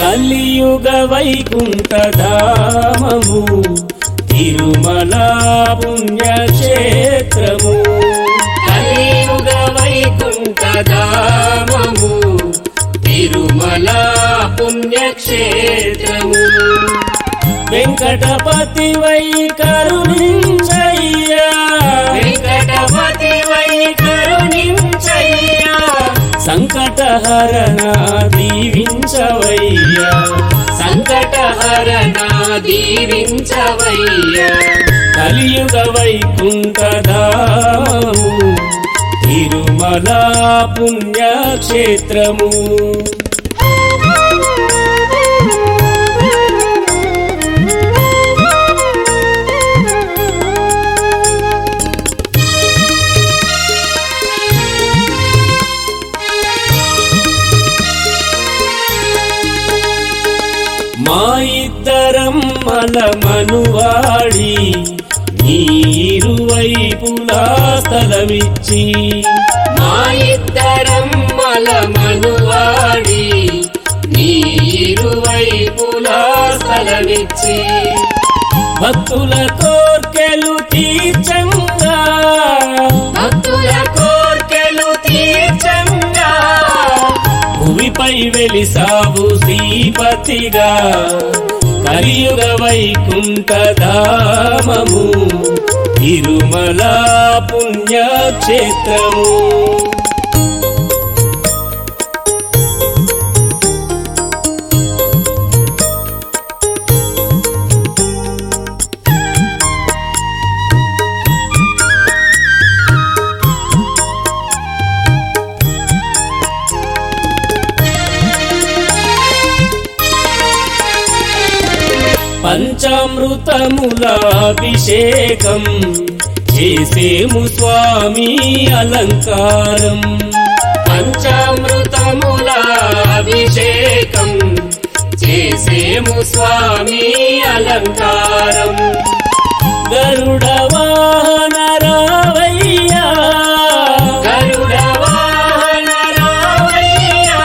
కలియుగ వైకుంఠధామము తిరుమల పుణ్యక్షేత్రము కలియుగ వైకుంఠధామము తిరుమల పుణ్యక్షేత్రము వెంకటపతి వై కరుణించయ్యా వెంకటపతి వై కరుణించయ్యా సంకటహరణ దీవించవయ్యా సంకటహరణ దీవించవయ్యా కలియుగ వైకుంఠధామము తిరుమల పుణ్యక్షేత్రము మా ఇద్దరం మన మనువాడి నీరువైపులా స్థలమిచ్చి మా ఇద్దరం మన మనువాడి నీరువైపులా స్థలమిచ్చి భక్తుల కోర్కెలు తీర్చంగా భక్తుల కోర్కెలు తీర్చంగా భూమిపై వెలిసావు శ్రీపతిగా కలియుగ వైకుంఠధామము తిరుమల పుణ్యక్షేత్రము పంచామృతముల అభిషేకం చేసేము స్వామి అలంకారం పంచామృతముల అభిషేకం చేసేము స్వామి అలంకారం గరుడ వాహన రావయ్యా గరుడ వాహన రావయ్యా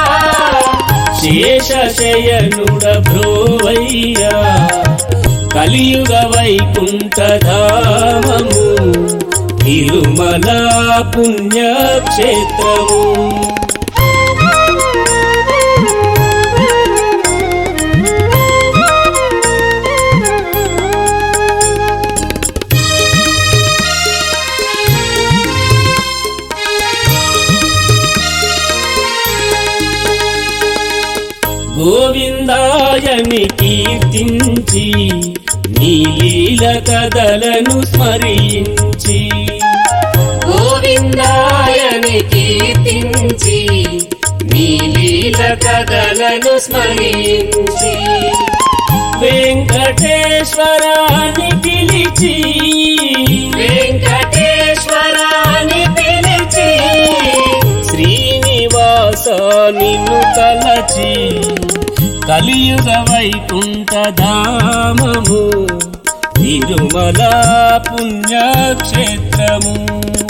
శేషశయనుడ భ్రోవయ్యా కలియుగ వైకుంఠధామము తిరుమల పుణ్యక్షేత్రము గోవిందాయని కీర్తించి నీలీల కథలను స్మరించి గోవిందాయని కీర్తించి నీలీల కథలను స్మరించి వెంకటేశ్వరాన్ని పిలిచి వెంకటేశ్వరాన్ని పిలిచి శ్రీనివాస నిన్ను తలచి కలియుగ వైకుంఠధామము తిరుమల పుణ్యక్షేత్రము